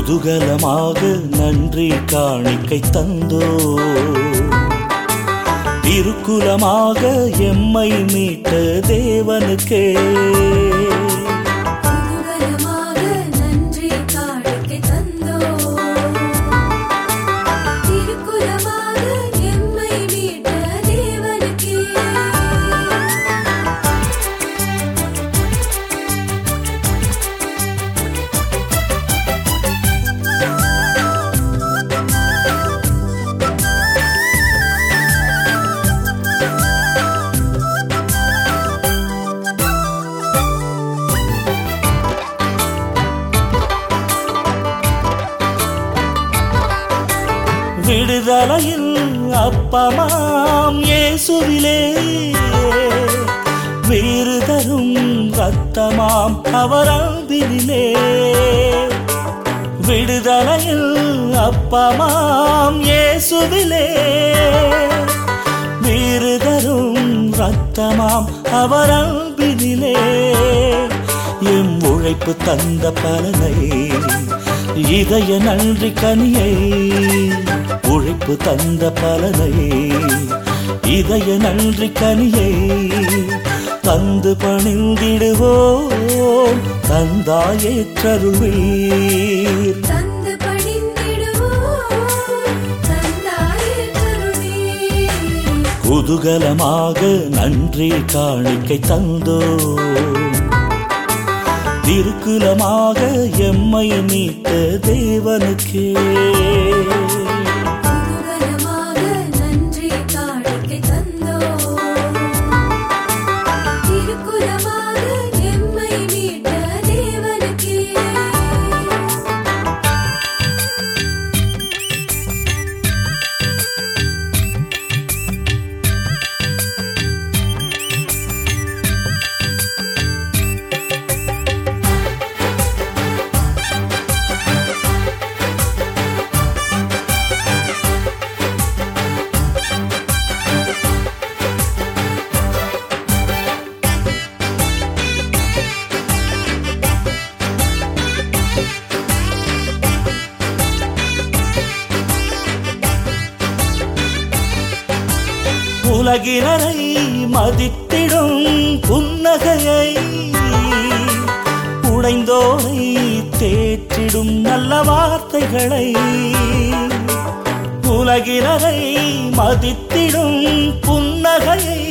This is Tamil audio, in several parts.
குதூகலமாக நன்றி காணிக்கை தந்தோ திருக்குலமாக எம்மை மீட்ட தேவனுக்கே குதூகலமாக நன்றி காணிக்கை தந்தோ திருக்குலமாக எம்மை மீட்ட தேவனுக்கே விடுதலையில் அப்பமாம் இயேசுவிலே வீறு தரும் ரத்தமாம் அவர் அன்பினிலே விடுதலையில் அப்பமாம் இயேசுவிலே வீறு தரும் ரத்தமாம் அவர் அன்பினிலே எம் உழைப்பு தந்த பலனை இதய நன்றி கனியை உழைப்பு தந்த பலனை இதய நன்றி கனியை தந்து பணிந்திடுவோம் தந்தாயேற்றருள்வீர் தந்து பணிந்திடுவோம் தந்தாயே கருணீர் குதூகலமாக நன்றி காணிக்கை தந்தோ திருக்குலமாக எம்மை மீட்ட தேவனுக்கே குதூகலமாக நன்றி காணிக்கை தந்தோ திருக்குலமாக எம்மை மீட்ட தேவனுக்கே உலகினரை மதித்திடும் புன்னகையை உடைந்தோரை தேற்றிடும் நல்ல வார்த்தைகளை உலகினரை மதித்திடும் புன்னகையை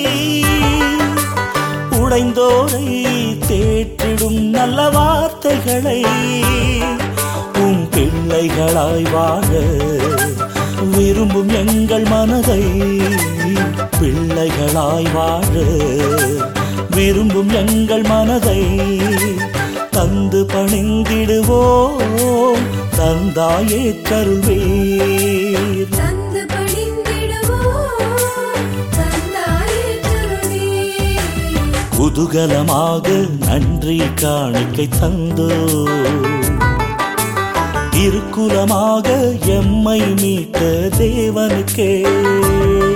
உடைந்தோரை தேற்றிடும் நல்ல வார்த்தைகளை உம் பிள்ளைகளாய் வாழ விரும்பும் எங்கள் மனதை பிள்ளைகளாய் வாழ விரும்பும் எங்கள் மனதை தந்து பணிந்திடுவோம் தந்தாயே கருள்வீர் தந்து பணிந்திடுவோம் தந்தாயே கருணீர் குதூகலமாக நன்றி காணிக்கை தந்தோ திருக்குலமாக எம்மை மீட்ட தேவனுக்கே